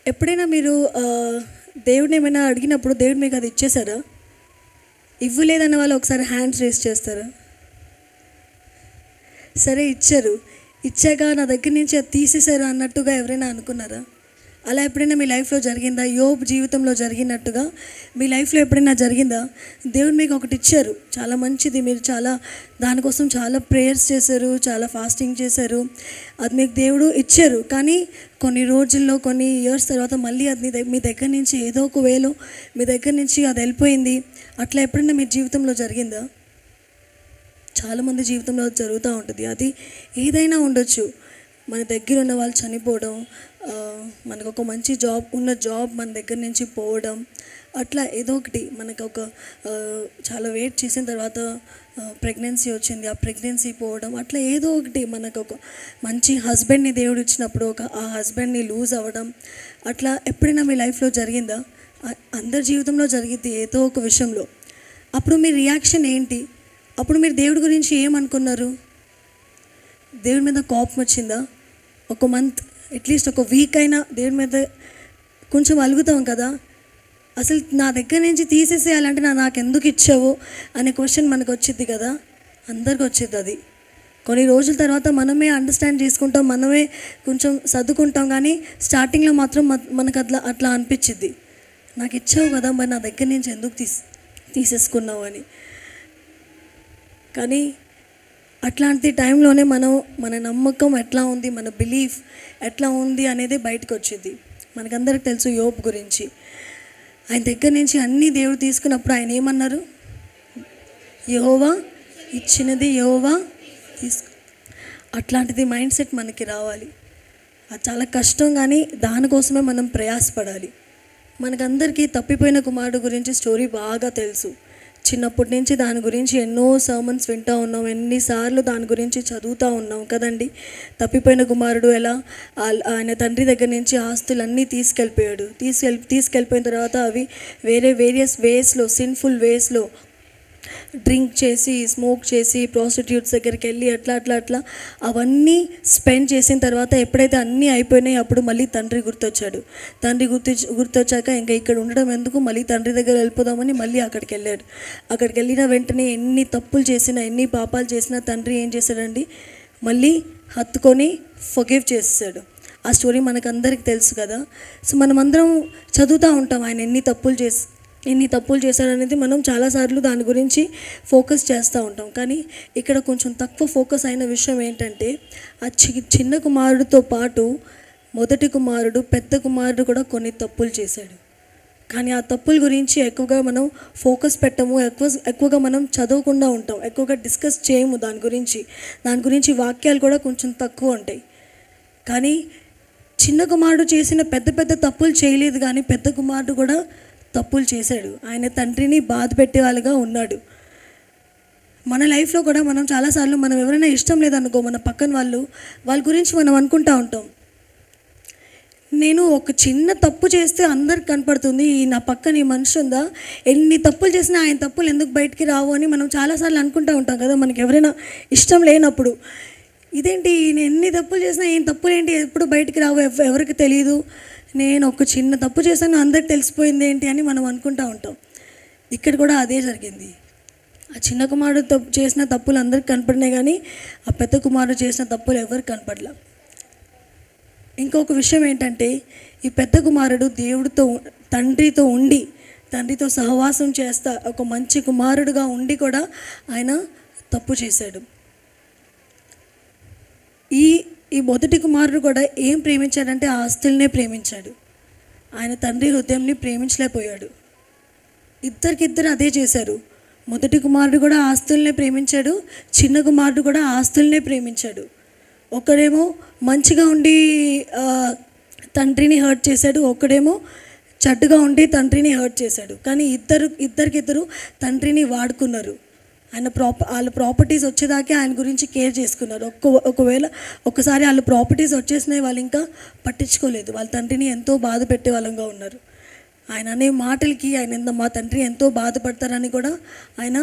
ఎప్పుడైనా మీరు ఆ, దేవుడిని ఏమైనా అడిగినప్పుడు దేవుడు మీకు అది ఇచ్చేసారా ఇవ్వలేదన్న వాళ్ళు ఒకసారి హ్యాండ్స్ రేస్ చేస్తారా సరే ఇచ్చారు ఇచ్చాక నా దగ్గర నుంచి అది తీసేశారు అన్నట్టుగా ఎవరైనా అనుకున్నారా అలా ఎప్పుడైనా మీ లైఫ్లో జరిగిందా యోబ్ జీవితంలో జరిగినట్టుగా మీ లైఫ్లో ఎప్పుడైనా జరిగిందా దేవుడు మీకు ఒకటి ఇచ్చారు చాలా మంచిది మీరు చాలా దానికోసం చాలా ప్రేయర్స్ చేశారు చాలా ఫాస్టింగ్ చేశారు అది మీకు దేవుడు ఇచ్చారు కానీ కొన్ని రోజుల్లో కొన్ని ఇయర్స్ తర్వాత మళ్ళీ అది మీ దగ్గ- మీ దగ్గర నుంచి ఏదో ఒక వేలో మీ దగ్గర నుంచి అది వెళ్ళిపోయింది అట్లా ఎప్పుడైనా మీ జీవితంలో జరిగిందా చాలామంది జీవితంలో అది జరుగుతూ ఉంటుంది అది ఏదైనా ఉండొచ్చు మన దగ్గర ఉన్న వాళ్ళు చనిపోవడం ఆ, మనకు ఒక మంచి జాబ్ ఉన్న జాబ్ మన దగ్గర నుంచి పోవడం అట్లా ఏదో ఒకటి మనకు ఒక ఆ, చాలా వెయిట్ చేసిన తర్వాత ప్రెగ్నెన్సీ వచ్చింది ఆ ప్రెగ్నెన్సీ పోవడం అట్లా ఏదో ఒకటి మనకు ఒక మంచి హస్బెండ్ని దేవుడు ఇచ్చినప్పుడు ఒక ఆ హస్బెండ్ని లూజ్ అవ్వడం అట్లా ఎప్పుడైనా మీ లైఫ్లో జరిగిందా ఆ- అందరి జీవితంలో జరిగింది ఏదో ఒక విషయంలో అప్పుడు మీ రియాక్షన్ ఏంటి అప్పుడు మీరు దేవుడి గురించి ఏమనుకున్నారు దేవుడి మీద కోపం వచ్చిందా ఒక మంత్ అట్లీస్ట్ ఒక వీక్ అయినా దేవుడి మీద కొంచెం అలుగుతాం కదా అసలు నా దగ్గర నుంచి తీసేసేయాలంటే నా నాకు ఎందుకు ఇచ్చావు అనే క్వశ్చన్ మనకు వచ్చింది కదా అందరికి వచ్చింది అది కొన్ని రోజుల తర్వాత మనమే అండర్స్టాండ్ చేసుకుంటాం మనమే కొంచెం సర్దుకుంటాం కానీ స్టార్టింగ్లో మాత్రం మ- మనకు అట్లా అట్లా అనిపించింది నాకు ఇచ్చావు కదా మరి నా దగ్గర నుంచి ఎందుకు తీస్ తీసేసుకున్నావు అని కానీ అట్లాంటి టైంలోనే మనం మన నమ్మకం ఎట్లా ఉంది మన బిలీఫ్ ఎట్లా ఉంది అనేది బయటకు వచ్చింది మనకందరికి తెలుసు యోబ్ గురించి ఆయన దగ్గర నుంచి అన్నీ దేవుడు తీసుకున్నప్పుడు ఆయన ఏమన్నారు యహోవా ఇచ్చినది యహోవా తీసుకు అట్లాంటిది మైండ్ సెట్ మనకి రావాలి అది చాలా కష్టం కానీ దానికోసమే మనం ప్రయాసపడాలి మనకందరికీ తప్పిపోయిన కుమారుడు గురించి స్టోరీ బాగా తెలుసు చిన్నప్పటి నుంచి దాని గురించి ఎన్నో సర్మన్స్ వింటూ ఉన్నాం ఎన్నిసార్లు దాని గురించి చదువుతూ ఉన్నాం కదండి తప్పిపోయిన కుమారుడు ఎలా ఆల్- ఆయన తండ్రి దగ్గర నుంచి ఆస్తులన్నీ తీసుకెళ్ళిపోయాడు తీసుకెళ్ళి తీసుకెళ్ళిపోయిన తర్వాత అవి వేరే వేరియస్ వేస్లో సిన్ఫుల్ వేస్లో డ్రింక్ చేసి స్మోక్ చేసి ప్రాస్టిట్యూట్స్ దగ్గరికి వెళ్ళి అట్లా అట్లా అట్లా అవన్నీ స్పెండ్ చేసిన తర్వాత ఎప్పుడైతే అన్నీ అయిపోయినాయి అప్పుడు మళ్ళీ తండ్రి గుర్తొచ్చాడు తండ్రి గుర్తు గుర్తొచ్చాక ఇంకా ఇక్కడ ఉండడం ఎందుకు మళ్ళీ తండ్రి దగ్గర వెళ్ళిపోదామని మళ్ళీ అక్కడికి వెళ్ళాడు అక్కడికి వెళ్ళిన వెంటనే ఎన్ని తప్పులు చేసినా ఎన్ని పాపాలు చేసినా తండ్రి ఏం చేశాడండి మళ్ళీ హత్తుకొని ఫొగివ్ చేసేసాడు ఆ స్టోరీ మనకందరికి తెలుసు కదా సో మనమందరం చదువుతూ ఉంటాం ఆయన ఎన్ని తప్పులు చేసి ఎన్ని తప్పులు చేశాడనేది మనం చాలాసార్లు దాని గురించి ఫోకస్ చేస్తూ ఉంటాం కానీ ఇక్కడ కొంచెం తక్కువ ఫోకస్ అయిన విషయం ఏంటంటే ఆ చి చిన్న కుమారుడితో పాటు మొదటి కుమారుడు పెద్ద కుమారుడు కూడా కొన్ని తప్పులు చేశాడు కానీ ఆ తప్పుల గురించి ఎక్కువగా మనం ఫోకస్ పెట్టము ఎక్కువ ఎక్కువగా మనం చదవకుండా ఉంటాం ఎక్కువగా డిస్కస్ చేయము దాని గురించి దాని గురించి వాక్యాలు కూడా కొంచెం తక్కువ ఉంటాయి కానీ చిన్న కుమారుడు చేసిన పెద్ద పెద్ద తప్పులు చేయలేదు కానీ పెద్ద కుమారుడు కూడా తప్పులు చేశాడు ఆయన తండ్రిని బాధ పెట్టే వాళ్ళుగా ఉన్నాడు మన లైఫ్లో కూడా మనం చాలాసార్లు మనం ఎవరైనా ఇష్టం లేదనుకో మన పక్కన వాళ్ళు వాళ్ళ గురించి మనం అనుకుంటా ఉంటాం నేను ఒక చిన్న తప్పు చేస్తే అందరికి కనపడుతుంది ఈ నా పక్కన ఈ మనిషి ఉందా ఎన్ని తప్పులు చేసినా ఆయన తప్పులు ఎందుకు బయటికి రావు అని మనం చాలాసార్లు అనుకుంటూ ఉంటాం కదా మనకి ఎవరైనా ఇష్టం లేనప్పుడు ఇదేంటి నేను ఎన్ని తప్పులు చేసినా ఏం తప్పులు ఏంటి ఎప్పుడు బయటికి రావు ఎవ- ఎవరికి తెలియదు నేను ఒక చిన్న తప్పు చేశాను అందరికి తెలిసిపోయింది ఏంటి అని మనం అనుకుంటూ ఉంటాం ఇక్కడ కూడా అదే జరిగింది ఆ చిన్న కుమారుడు తప్పు చేసిన తప్పులు అందరికి కనపడినాయి కానీ ఆ పెద్ద కుమారుడు చేసిన తప్పులు ఎవరికి కనపడలా ఇంకొక విషయం ఏంటంటే ఈ పెద్ద కుమారుడు దేవుడితో ఉ- తండ్రితో ఉండి తండ్రితో సహవాసం చేస్తా ఒక మంచి కుమారుడుగా ఉండి కూడా ఆయన తప్పు చేశాడు ఈ ఈ మొదటి కుమారుడు కూడా ఏం ప్రేమించాడంటే ఆ ఆస్తుల్నే ప్రేమించాడు ఆయన తండ్రి హృదయంని ప్రేమించలేకపోయాడు ఇద్దరికిద్దరు అదే చేశారు మొదటి కుమారుడు కూడా ఆస్తుల్నే ప్రేమించాడు చిన్న కుమారుడు కూడా ఆస్తుల్నే ప్రేమించాడు ఒకడేమో మంచిగా ఉండి ఆ, తండ్రిని హర్ట్ చేశాడు ఒకడేమో చెడ్డగా ఉండి తండ్రిని హర్ట్ చేశాడు కానీ ఇద్దరు ఇద్దరికిద్దరు తండ్రిని వాడుకున్నారు ఆయన ప్రాప వాళ్ళ ప్రాపర్టీస్ వచ్చేదాకే ఆయన గురించి కేర్ చేసుకున్నారు ఒక్క ఒకవేళ ఒకసారి వాళ్ళ ప్రాపర్టీస్ వచ్చేసినాయి వాళ్ళు ఇంకా పట్టించుకోలేదు వాళ్ళ తండ్రిని ఎంతో బాధ పెట్టే వాళ్ళంగా ఉన్నారు ఆయన అనే మాటలకి ఆయన ఎంత మా తండ్రి ఎంతో బాధపడతారని కూడా ఆయన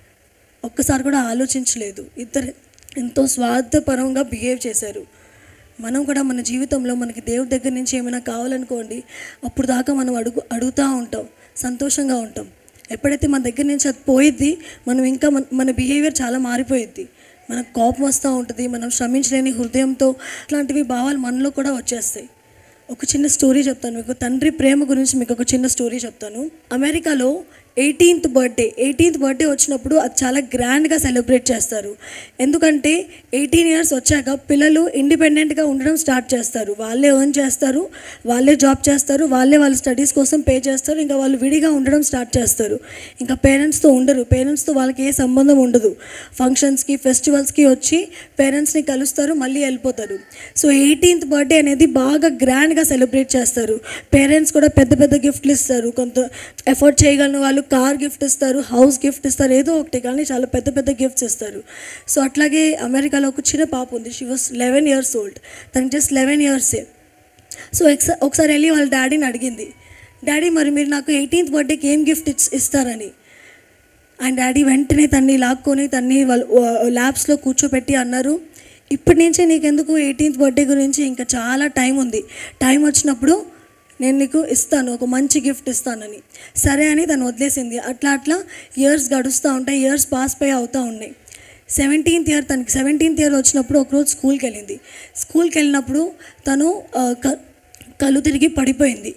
ఒక్కసారి కూడా ఆలోచించలేదు ఇద్దరు ఎంతో స్వార్థపరంగా బిహేవ్ చేశారు మనం కూడా మన జీవితంలో మనకి దేవుడి దగ్గర నుంచి ఏమైనా కావాలనుకోండి అప్పుడు దాకా మనం అడుగు అడుగుతూ ఉంటాం సంతోషంగా ఉంటాం ఎప్పుడైతే మన దగ్గర నుంచి అది పోయిద్ది మనం ఇంకా మన మన బిహేవియర్ చాలా మారిపోయిద్ది మనకు కోపం వస్తూ ఉంటుంది మనం శ్రమించలేని హృదయంతో ఇట్లాంటివి భావాలు మనలో కూడా వచ్చేస్తాయి ఒక చిన్న స్టోరీ చెప్తాను మీకు తండ్రి ప్రేమ గురించి మీకు ఒక చిన్న స్టోరీ చెప్తాను అమెరికాలో ఎయిటీన్త్ బర్త్డే ఎయిటీన్త్ బర్త్డే వచ్చినప్పుడు అది చాలా గ్రాండ్గా సెలబ్రేట్ చేస్తారు ఎందుకంటే ఎయిటీన్ ఇయర్స్ వచ్చాక పిల్లలు ఇండిపెండెంట్గా ఉండడం స్టార్ట్ చేస్తారు వాళ్ళే ఎర్న్ చేస్తారు వాళ్ళే జాబ్ చేస్తారు వాళ్ళే వాళ్ళ స్టడీస్ కోసం పే చేస్తారు ఇంకా వాళ్ళు విడిగా ఉండడం స్టార్ట్ చేస్తారు ఇంకా పేరెంట్స్తో ఉండరు పేరెంట్స్తో వాళ్ళకి ఏ సంబంధం ఉండదు ఫంక్షన్స్కి ఫెస్టివల్స్కి వచ్చి పేరెంట్స్ని కలుస్తారు మళ్ళీ వెళ్ళిపోతారు సో ఎయిటీన్త్ బర్త్డే అనేది బాగా గ్రాండ్గా సెలబ్రేట్ చేస్తారు పేరెంట్స్ కూడా పెద్ద పెద్ద గిఫ్ట్లు ఇస్తారు కొంత ఎఫర్ట్ చేయగలిగిన వాళ్ళు కార్ గిఫ్ట్ ఇస్తారు హౌస్ గిఫ్ట్ ఇస్తారు ఏదో ఒకటి కానీ చాలా పెద్ద పెద్ద గిఫ్ట్స్ ఇస్తారు సో అట్లాగే అమెరికాలో ఒక చిన్న పాప ఉంది she was eleven years old తనకి జస్ట్ లెవెన్ ఇయర్సే సో ఎక్స ఒకసారి వెళ్ళి వాళ్ళ డాడీని అడిగింది డాడీ మరి మీరు నాకు ఎయిటీన్త్ బర్త్డేకి ఏం గిఫ్ట్ ఇచ్ ఇస్తారని ఆయన డాడీ వెంటనే తన్ని లాక్కొని తన్ని వాళ్ళ ల్యాబ్స్లో కూర్చోపెట్టి అన్నారు ఇప్పటి నుంచే నీకెందుకు ఎయిటీన్త్ బర్త్డే గురించి ఇంకా చాలా టైం ఉంది టైం వచ్చినప్పుడు నేను నీకు ఇస్తాను ఒక మంచి గిఫ్ట్ ఇస్తానని సరే అని తను వదిలేసింది అట్లా అట్లా ఇయర్స్ గడుస్తూ ఉంటాయి ఇయర్స్ పాస్ పై అవుతూ ఉన్నాయి సెవెంటీన్త్ ఇయర్ తనకి సెవెంటీన్త్ ఇయర్ వచ్చినప్పుడు ఒకరోజు స్కూల్కి వెళ్ళింది స్కూల్కి వెళ్ళినప్పుడు తను ఆ, క- కళ్ళు తిరిగి పడిపోయింది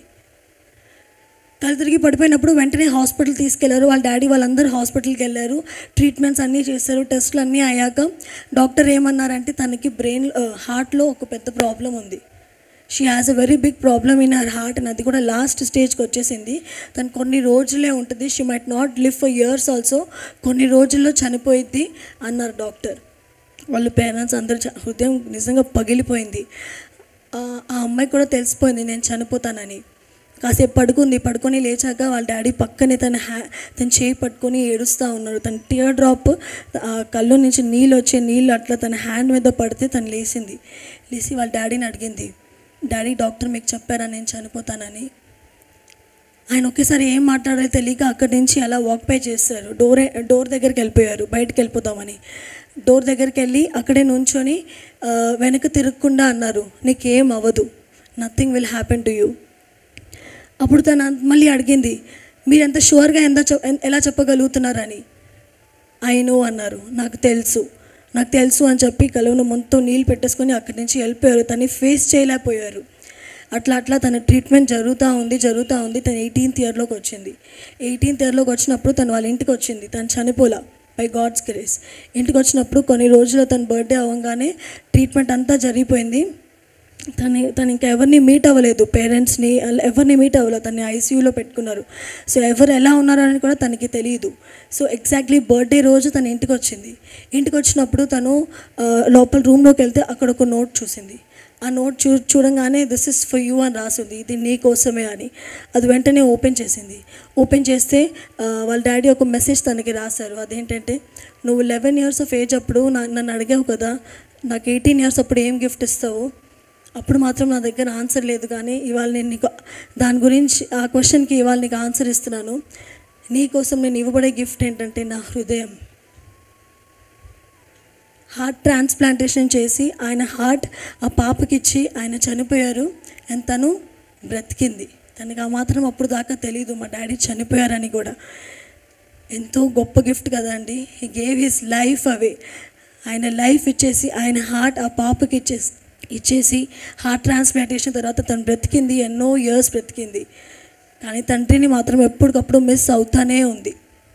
కళ్ళు తిరిగి పడిపోయినప్పుడు వెంటనే హాస్పిటల్ తీసుకెళ్లారు వాళ్ళ డాడీ వాళ్ళందరూ హాస్పిటల్కి వెళ్ళారు ట్రీట్మెంట్స్ అన్నీ చేశారు టెస్ట్లు అన్నీ అయ్యాక డాక్టర్ ఏమన్నారంటే తనకి బ్రెయిన్ హార్ట్లో ఒక పెద్ద ప్రాబ్లం ఉంది she has a very big problem in her heart అని అది కూడా లాస్ట్ స్టేజ్కి వచ్చేసింది తను కొన్ని రోజులే ఉంటుంది she might not live for years also కొన్ని రోజుల్లో చనిపోయిద్ది అన్నారు డాక్టర్ వాళ్ళ పేరెంట్స్ అందరూ చ- హృదయం నిజంగా పగిలిపోయింది ఆ ఆ అమ్మాయి కూడా తెలిసిపోయింది నేను చనిపోతానని కాసేపు పడుకుంది పడుకొని లేచాక వాళ్ళ డాడీ పక్కనే తన హ్యా తన చేయి పట్టుకొని ఏడుస్తూ ఉన్నారు తన టియర్ డ్రాప్ ఆ కళ్ళు నుంచి నీళ్ళు వచ్చే నీళ్ళు అట్లా తన హ్యాండ్ మీద పడితే తను లేచింది లేచి వాళ్ళ డాడీని అడిగింది డాడీ డాక్టర్ మీకు చెప్పారా నేను చనిపోతానని ఆయన ఒకేసారి ఏం మాట్లాడాలో తెలియక అక్కడి నుంచి అలా వాక్ పై చేస్తారు డోర్ డోర్ దగ్గరికి వెళ్ళిపోయారు బయటకు వెళ్ళిపోతామని డోర్ దగ్గరికి వెళ్ళి అక్కడే నుంచొని ఆ, వెనక తిరగకుండా అన్నారు నీకేం అవ్వదు nothing will happen to you అప్పుడు తను అన్- మళ్ళీ అడిగింది మీరు ఎంత షూర్గా ఎంత చె- ఎన్- ఎలా చెప్పగలుగుతున్నారని ఐ నో అన్నారు నాకు తెలుసు నాకు తెలుసు అని చెప్పి కలువును మొత్తం నీళ్ళు పెట్టేసుకొని అక్కడి నుంచి వెళ్ళిపోయారు తను ఫేస్ చేయలేకపోయారు అట్లా అట్లా తన ట్రీట్మెంట్ జరుగుతూ ఉంది జరుగుతూ ఉంది తను ఎయిటీన్త్ ఇయర్లోకి వచ్చింది ఎయిటీన్త్ ఇయర్లోకి వచ్చినప్పుడు తను వాళ్ళ ఇంటికి వచ్చింది తను చనిపోలా బై గాడ్స్ గ్రేస్ ఇంటికి వచ్చినప్పుడు కొన్ని రోజులు తన బర్త్డే అవ్వగానే ట్రీట్మెంట్ అంతా జరిగిపోయింది తను తను ఇంకా ఎవరిని మీట్ అవ్వలేదు పేరెంట్స్ని అలా ఎవరిని మీట్ అవ్వలేదు తను ఐసీయూలో పెట్టుకున్నారు సో ఎవరు ఎలా ఉన్నారని కూడా తనకి తెలియదు సో ఎగ్జాక్ట్లీ బర్త్డే రోజు తన ఇంటికి వచ్చింది ఇంటికి వచ్చినప్పుడు తను ఆ, లోపల రూమ్లోకి వెళ్తే అక్కడ ఒక నోట్ చూసింది ఆ నోట్ చూ చూడంగానే దిస్ ఇస్ ఫర్ యూ అని రాసింది ఇది నీ కోసమే అని అది వెంటనే ఓపెన్ చేసింది ఓపెన్ చేస్తే ఆ, వాళ్ళ డాడీ ఒక మెసేజ్ తనకి రాశారు అదేంటంటే నువ్వు లెవెన్ ఇయర్స్ ఆఫ్ ఏజ్ అప్పుడు నా నన్ను అడిగావు కదా నాకు ఎయిటీన్ ఇయర్స్ అప్పుడు ఏం గిఫ్ట్ ఇస్తావు అప్పుడు మాత్రం నా దగ్గర ఆన్సర్ లేదు కానీ ఇవాళ నేను నీకు దాని గురించి ఆ క్వశ్చన్కి ఇవాళ నీకు ఆన్సర్ ఇస్తున్నాను నీ కోసం నేను ఇవ్వబడే గిఫ్ట్ ఏంటంటే నా హృదయం హార్ట్ ట్రాన్స్ప్లాంటేషన్ చేసి ఆయన హార్ట్ ఆ పాపకి ఇచ్చి ఆయన చనిపోయారు అండ్ తను బ్రతికింది తనకి ఆ మాత్రం అప్పుడు దాకా తెలియదు మా డాడీ చనిపోయారని కూడా ఎంతో గొప్ప గిఫ్ట్ కదండి he gave his life away ఆయన లైఫ్ ఇచ్చేసి ఆయన హార్ట్ ఆ పాపకి ఇచ్చేసి ఇచ్చేసి హార్ట్ ట్రాన్స్ప్లాంటేషన్ తర్వాత తను బ్రతికింది ఎన్నో ఇయర్స్ బ్రతికింది కానీ తండ్రిని మాత్రం ఎప్పటికప్పుడు మిస్ అవుతానే ఉంది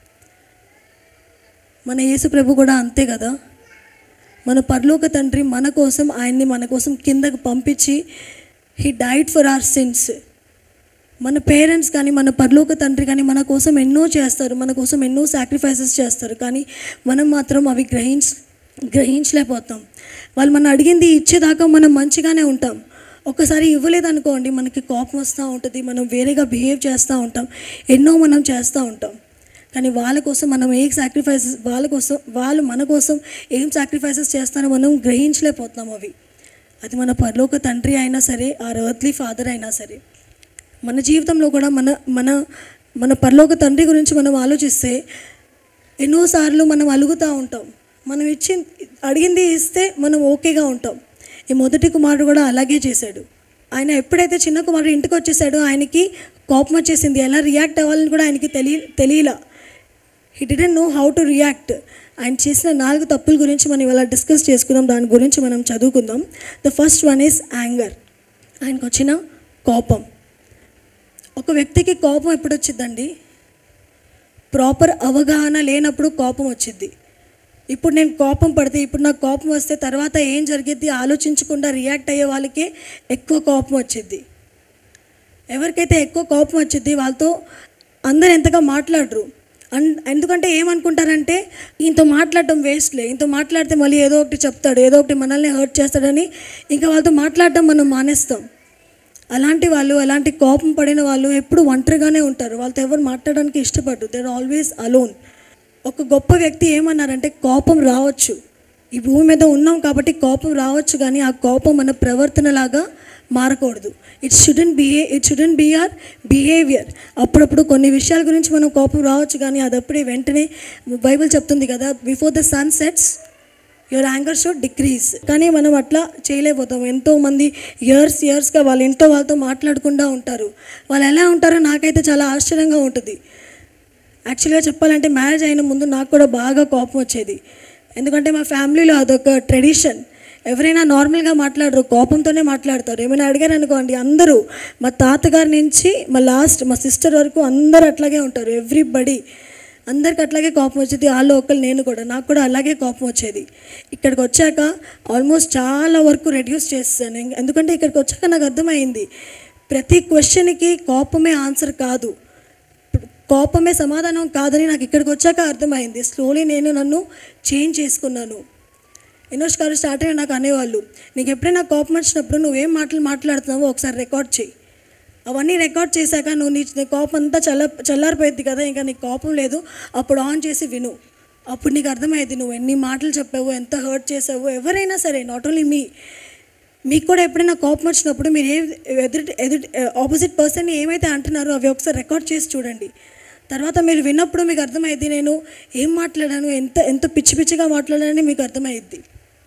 మన యేసు ప్రభు కూడా అంతే కదా మన పరలోక తండ్రి మన కోసం ఆయన్ని మన కోసం కిందకు పంపించి he died for our sins మన పేరెంట్స్ కానీ మన పరలోక తండ్రి కానీ మన కోసం ఎన్నో చేస్తారు మన కోసం ఎన్నో సాక్రిఫైసెస్ చేస్తారు కానీ మనం మాత్రం అవి గ్రహించ గ్రహించలేకపోతాం వాళ్ళు మనం అడిగింది ఇచ్చేదాకా మనం మంచిగానే ఉంటాం ఒకసారి ఇవ్వలేదనుకోండి మనకి కోపం వస్తూ ఉంటుంది మనం వేరేగా బిహేవ్ చేస్తూ ఉంటాం ఎన్నో మనం చేస్తూ ఉంటాం కానీ వాళ్ళ కోసం మనం ఏ సాక్రిఫైసెస్ వాళ్ళ కోసం వాళ్ళు మన కోసం ఏం సాక్రిఫైసెస్ చేస్తారో మనం గ్రహించలేకపోతున్నాం అవి అది మన పరలోక తండ్రి అయినా సరే ఆ ఎర్త్లీ ఫాదర్ అయినా సరే మన జీవితంలో కూడా మన మన మన పరలోక తండ్రి గురించి మనం ఆలోచిస్తే ఎన్నోసార్లు మనం అలుగుతూ ఉంటాం మనం ఇచ్చి అడిగింది ఇస్తే మనం ఓకేగా ఉంటాం ఈ మొదటి కుమారుడు కూడా అలాగే చేశాడు ఆయన ఎప్పుడైతే చిన్న కుమారుడు ఇంటికి వచ్చేసాడో ఆయనకి కోపం వచ్చేసింది ఎలా రియాక్ట్ అవ్వాలని కూడా ఆయనకి తెలియ తెలియలా he didn't know how to react ఆయన చేసిన నాలుగు తప్పుల గురించి మనం ఇవాళ డిస్కస్ చేసుకుందాం దాని గురించి మనం చదువుకుందాం the first one is anger ఆయనకు వచ్చిన కోపం ఒక వ్యక్తికి కోపం ఎప్పుడు వచ్చిందండి ప్రాపర్ అవగాహన లేనప్పుడు కోపం వచ్చింది ఇప్పుడు నేను కోపం పడితే ఇప్పుడు నాకు కోపం వస్తే తర్వాత ఏం జరిగిద్ది ఆలోచించకుండా రియాక్ట్ అయ్యే వాళ్ళకే ఎక్కువ కోపం వచ్చింది ఎవరికైతే ఎక్కువ కోపం వచ్చింది వాళ్ళతో అందరు ఎంతగా మాట్లాడరు అన్ ఎందుకంటే ఏమనుకుంటారంటే ఈయనతో మాట్లాడటం వేస్ట్లే ఈయనతో మాట్లాడితే మళ్ళీ ఏదో ఒకటి చెప్తాడు ఏదో ఒకటి మనల్ని హర్ట్ చేస్తాడని ఇంకా వాళ్ళతో మాట్లాడటం మనం మానేస్తాం అలాంటి వాళ్ళు అలాంటి కోపం పడిన వాళ్ళు ఎప్పుడు ఒంటరిగానే ఉంటారు వాళ్ళతో ఎవరు మాట్లాడడానికి ఇష్టపడరు దే ఆర్ ఆల్వేస్ అలోన్ ఒక గొప్ప వ్యక్తి ఏమన్నారంటే కోపం రావచ్చు ఈ భూమి మీద ఉన్నాం కాబట్టి కోపం రావచ్చు కానీ ఆ కోపం మన ప్రవర్తనలాగా మారకూడదు it shouldn't behave it shouldn't be our behaviour అప్పుడప్పుడు కొన్ని విషయాల గురించి మనం కోపం రావచ్చు కానీ అది అప్పుడే వెంటనే బైబిల్ చెప్తుంది కదా before the sun sets your anger should decrease కానీ మనం అట్లా చేయలేకపోతాం ఎంతోమంది ఇయర్స్ ఇయర్స్గా వాళ్ళ ఇంట్లో వాళ్ళతో మాట్లాడకుండా ఉంటారు వాళ్ళు ఎలా ఉంటారో నాకైతే చాలా ఆశ్చర్యంగా ఉంటుంది యాక్చువల్గా చెప్పాలంటే మ్యారేజ్ అయిన ముందు నాకు కూడా బాగా కోపం వచ్చేది ఎందుకంటే మా ఫ్యామిలీలో అదొక ట్రెడిషన్ ఎవరైనా నార్మల్గా మాట్లాడరు కోపంతోనే మాట్లాడతారు ఏమైనా అడిగారు అనుకోండి అందరూ మా తాతగారి నుంచి మా లాస్ట్ మా సిస్టర్ వరకు అందరూ అట్లాగే ఉంటారు ఎవ్రీబడి అందరికి అట్లాగే కోపం వచ్చేది వాళ్ళు ఒకరు నేను కూడా నాకు కూడా అలాగే కోపం వచ్చేది ఇక్కడికి వచ్చాక ఆల్మోస్ట్ చాలా వరకు రెడ్యూస్ చేస్తాను ఎందుకంటే ఇక్కడికి వచ్చాక నాకు అర్థమైంది ప్రతి క్వశ్చన్కి కోపమే ఆన్సర్ కాదు కోపమే సమాధానం కాదని నాకు ఇక్కడికి వచ్చాక అర్థమైంది స్లోలీ నేను నన్ను చేంజ్ చేసుకున్నాను ఎన్నోష్ గారు స్టార్ట్ అయ్యి నాకు అనేవాళ్ళు నీకు ఎప్పుడైనా కోపం వచ్చినప్పుడు నువ్వేం మాటలు మాట్లాడుతున్నావో ఒకసారి రికార్డ్ చేయి అవన్నీ రికార్డ్ చేశాక నువ్వు నీ నీ కోపం అంతా చల్ల చల్లారిపోయింది కదా ఇంకా నీకు కోపం లేదు అప్పుడు ఆన్ చేసి విను అప్పుడు నీకు అర్థమైంది నువ్వు ఎన్ని మాటలు చెప్పావు ఎంత హర్ట్ చేసావు ఎవరైనా సరే నాట్ ఓన్లీ మీ మీకు కూడా ఎప్పుడైనా కోపం వచ్చినప్పుడు మీరు ఏ ఎదుటి ఎదుటి ఆపోజిట్ పర్సన్ ఏమైతే అంటున్నారో అవి ఒకసారి రికార్డ్ చేసి చూడండి తర్వాత మీరు విన్నప్పుడు మీకు అర్థమైంది నేను ఏం మాట్లాడాను ఎంత ఎంత పిచ్చి పిచ్చిగా మాట్లాడానని మీకు అర్థమైద్ది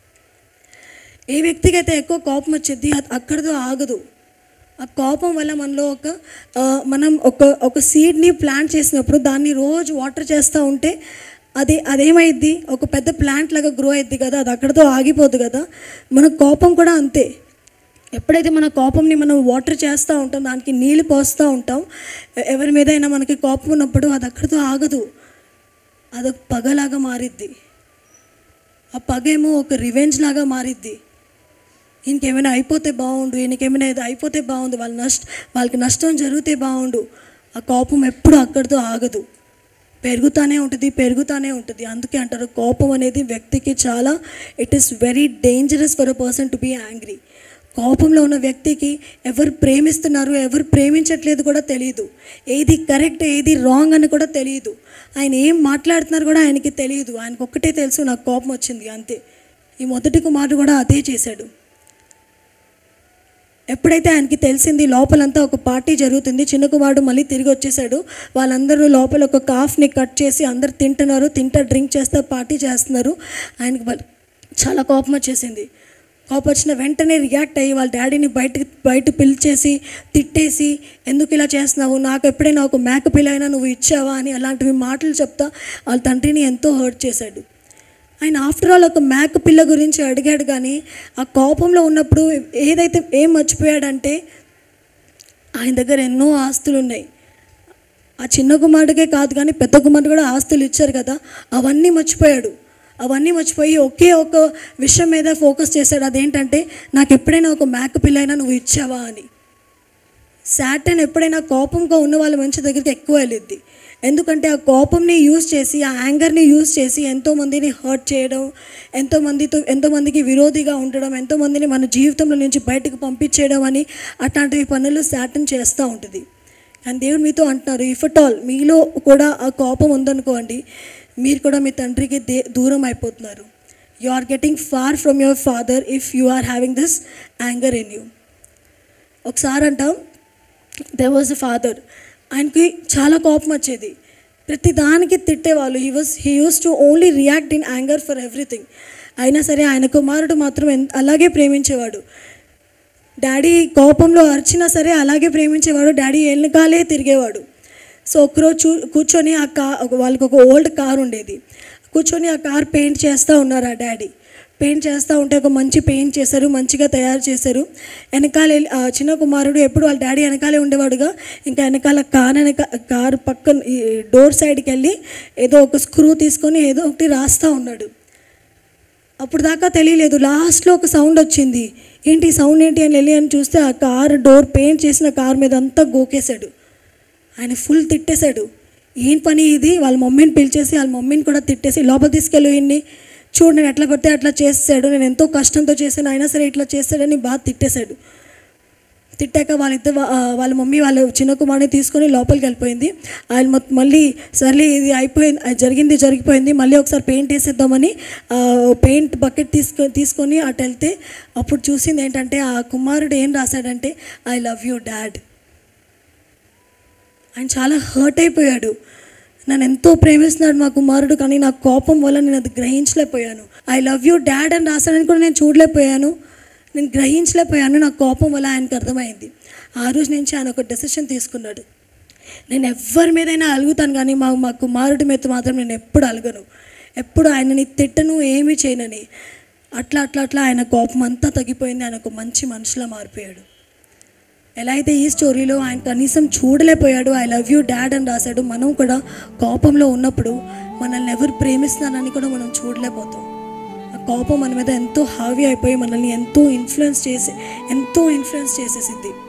ఏ వ్యక్తికి అయితే ఎక్కువ కోపం వచ్చింది అది అక్కడితో ఆగదు ఆ కోపం వల్ల మనలో ఒక ఆ, మనం ఒక ఒక సీడ్ని ప్లాంట్ చేసినప్పుడు దాన్ని రోజు వాటర్ చేస్తూ ఉంటే అది అదేమైద్ది ఒక పెద్ద ప్లాంట్ లాగా గ్రో అయింది కదా అది అక్కడితో ఆగిపోదు కదా మన కోపం కూడా అంతే ఎప్పుడైతే మన కోపంని మనం వాటర్ చేస్తూ ఉంటాం దానికి నీళ్ళు పోస్తూ ఉంటాం ఎ- ఎవరి మీదైనా మనకి కోపం ఉన్నప్పుడు అది అక్కడితో ఆగదు అదొక పగలాగా మారిద్ది ఆ పగ ఏమో ఒక రివెంజ్ లాగా మారిద్ది ఈయనకేమైనా అయిపోతే బాగుండు ఈయనకేమైనా ఇది అయిపోతే బాగుండు వాళ్ళ నష్ట వాళ్ళకి నష్టం జరిగితే బాగుండు ఆ కోపం ఎప్పుడు అక్కడితో ఆగదు పెరుగుతానే ఉంటుంది పెరుగుతానే ఉంటుంది అందుకే అంటారు కోపం అనేది వ్యక్తికి చాలా it is very dangerous for a person to be angry కోపంలో ఉన్న వ్యక్తికి ఎవరు ప్రేమిస్తున్నారు ఎవరు ప్రేమించట్లేదు కూడా తెలియదు ఏది కరెక్ట్ ఏది రాంగ్ అని కూడా తెలియదు ఆయన ఏం మాట్లాడుతున్నారు కూడా ఆయనకి తెలియదు ఆయనకు ఒక్కటే తెలుసు నాకు కోపం వచ్చింది అంతే ఈ మొదటి కుమారుడు కూడా అదే చేశాడు ఎప్పుడైతే ఆయనకి తెలిసింది లోపలంతా ఒక పార్టీ జరుగుతుంది చిన్న కుమారుడు మళ్ళీ తిరిగి వచ్చేసాడు వాళ్ళందరూ లోపల ఒక కాఫ్ని కట్ చేసి అందరు తింటున్నారు తింటా డ్రింక్ చేస్తా పార్టీ చేస్తున్నారు ఆయనకి వాళ్ళ- చాలా కోపం వచ్చేసింది కోపం వచ్చిన వెంటనే రియాక్ట్ అయ్యి వాళ్ళ డాడీని బయటకి బయట పిలిచేసి తిట్టేసి ఎందుకు ఇలా చేస్తున్నావు నాకు ఎప్పుడైనా ఒక మేక పిల్ల అయినా నువ్వు ఇచ్చావా అని అలాంటివి మాటలు చెప్తా వాళ్ళ తండ్రిని ఎంతో హర్ట్ చేశాడు ఆయన ఆఫ్టర్ ఆల్ ఒక మేక పిల్ల గురించి అడిగాడు కానీ ఆ కోపంలో ఉన్నప్పుడు ఏదైతే ఏం మర్చిపోయాడంటే ఆయన దగ్గర ఎన్నో ఆస్తులు ఉన్నాయి ఆ చిన్న కుమారుడికే కాదు కానీ పెద్ద కుమారుడు కూడా ఆస్తులు ఇచ్చారు కదా అవన్నీ మర్చిపోయాడు అవన్నీ మర్చిపోయి ఒకే ఒక విషయం మీద ఫోకస్ చేశాడు అదేంటంటే నాకు ఎప్పుడైనా ఒక మేక పిల్ల అయినా నువ్వు ఇచ్చావా అని శాటన్ ఎప్పుడైనా కోపంగా ఉన్న వాళ్ళ మనిషి దగ్గరికి ఎక్కువ వెళ్ళిద్ది ఎందుకంటే ఆ కోపంని యూజ్ చేసి ఆ యాంగర్ని యూజ్ చేసి ఎంతోమందిని హర్ట్ చేయడం ఎంతోమందితో ఎంతోమందికి విరోధిగా ఉండడం ఎంతోమందిని మన జీవితంలో నుంచి బయటకు పంపించేయడం అని అట్లాంటివి పనులు శాటన్ చేస్తూ ఉంటుంది కానీ దేవుడు మీతో అంటున్నారు ఇఫ్ అట్ ఆల్ మీలో కూడా ఆ కోపం ఉందనుకోండి మీరు కూడా మీ తండ్రికి దే దూరం అయిపోతున్నారు you are getting far from your father if you are having this anger in you ఒకసారి అంటాం దే వాజ్ అ ఫాదర్ ఆయనకి చాలా కోపం వచ్చేది ప్రతి దానికి తిట్టేవాళ్ళు he was he use to only react in anger for everything అయినా సరే ఆయన కుమారుడు మాత్రం ఎన్- అలాగే ప్రేమించేవాడు డాడీ కోపంలో అరిచినా సరే అలాగే ప్రేమించేవాడు డాడీ వెనకాలే తిరిగేవాడు సో ఒకరోజు చూ కూర్చొని ఆ కా వాళ్ళకి ఒక ఓల్డ్ కార్ ఉండేది కూర్చొని ఆ కార్ పెయింట్ చేస్తూ ఉన్నారు ఆ డాడీ పెయింట్ చేస్తూ ఉంటే ఒక మంచి పెయింట్ చేశారు మంచిగా తయారు చేశారు వెనకాల వెళ్ళి- ఆ చిన్న కుమారుడు ఎప్పుడు వాళ్ళ డాడీ వెనకాలే ఉండేవాడుగా ఇంకా వెనకాల కార్ వెనక కార్ పక్కన ఈ డోర్ సైడ్కి వెళ్ళి ఏదో ఒక స్క్రూ తీసుకొని ఏదో ఒకటి రాస్తూ ఉన్నాడు అప్పుడు దాకా తెలియలేదు లాస్ట్లో ఒక సౌండ్ వచ్చింది ఏంటి ఈ సౌండ్ ఏంటి అని వెళ్ళి అని చూస్తే ఆ కార్ డోర్ పెయింట్ చేసిన కార్ మీద అంతా గోకేశాడు ఆయన ఫుల్ తిట్టేశాడు ఏం పని ఇది వాళ్ళ మమ్మీని పిలిచేసి వాళ్ళ మమ్మీని కూడా తిట్టేసి లోపల తీసుకెళ్ళి ఈయన్ని చూడు నేను ఎట్లా పడితే అట్లా చేసాడు నేను ఎంతో కష్టంతో చేశాను అయినా సరే ఇట్లా చేస్తాడని బాగా తిట్టేశాడు తిట్టాక వాళ్ళిద్దరు వా- ఆ, వాళ్ళ మమ్మీ వాళ్ళ చిన్న కుమారుని తీసుకొని లోపలికి వెళ్ళిపోయింది ఆయన మొత్తం మళ్ళీ సర్లే ఇది అయిపోయింది అది జరిగింది జరిగిపోయింది మళ్ళీ ఒకసారి పెయింట్ వేసేద్దామని ఆ, పెయింట్ బకెట్ తీసుకొని తీసుకొని అటు వెళ్తే అప్పుడు చూసింది ఏంటంటే ఆ కుమారుడు ఏం రాశాడంటే ఐ లవ్ యూ డాడ్ ఆయన చాలా హర్ట్ అయిపోయాడు నన్ను ఎంతో ప్రేమిస్తున్నాడు మా కుమారుడు కానీ నా కోపం వల్ల నేను అది గ్రహించలేకపోయాను ఐ లవ్ యూ డాడ్ అని రాశాడని కూడా నేను చూడలేకపోయాను నేను గ్రహించలేకపోయాను నా కోపం వల్ల ఆయనకు అర్థమైంది ఆ రోజు నుంచి ఆయన ఒక డెసిషన్ తీసుకున్నాడు నేను ఎవరి మీదైనా అలుగుతాను కానీ మా మా కుమారుడి మీద మాత్రం నేను ఎప్పుడు అలగను ఎప్పుడు ఆయనని తిట్టను ఏమీ చేయనని అట్లా అట్లా అట్లా ఆయన కోపం అంతా తగ్గిపోయింది ఆయన ఒక మంచి మనిషిలా మారిపోయాడు ఎలా అయితే ఈ స్టోరీలో ఆయన కనీసం చూడలేకపోయాడు ఐ లవ్ యూ డాడ్ అని రాశాడు మనం కూడా కోపంలో ఉన్నప్పుడు మనల్ని ఎవరు ప్రేమిస్తున్నారని కూడా మనం చూడలేకపోతాం ఆ కోపం మన మీద ఎంతో హావీ అయిపోయి మనల్ని ఎంతో ఇన్ఫ్లుయెన్స్ చేసి ఎంతో ఇన్ఫ్లుయెన్స్ చేసేసిద్ది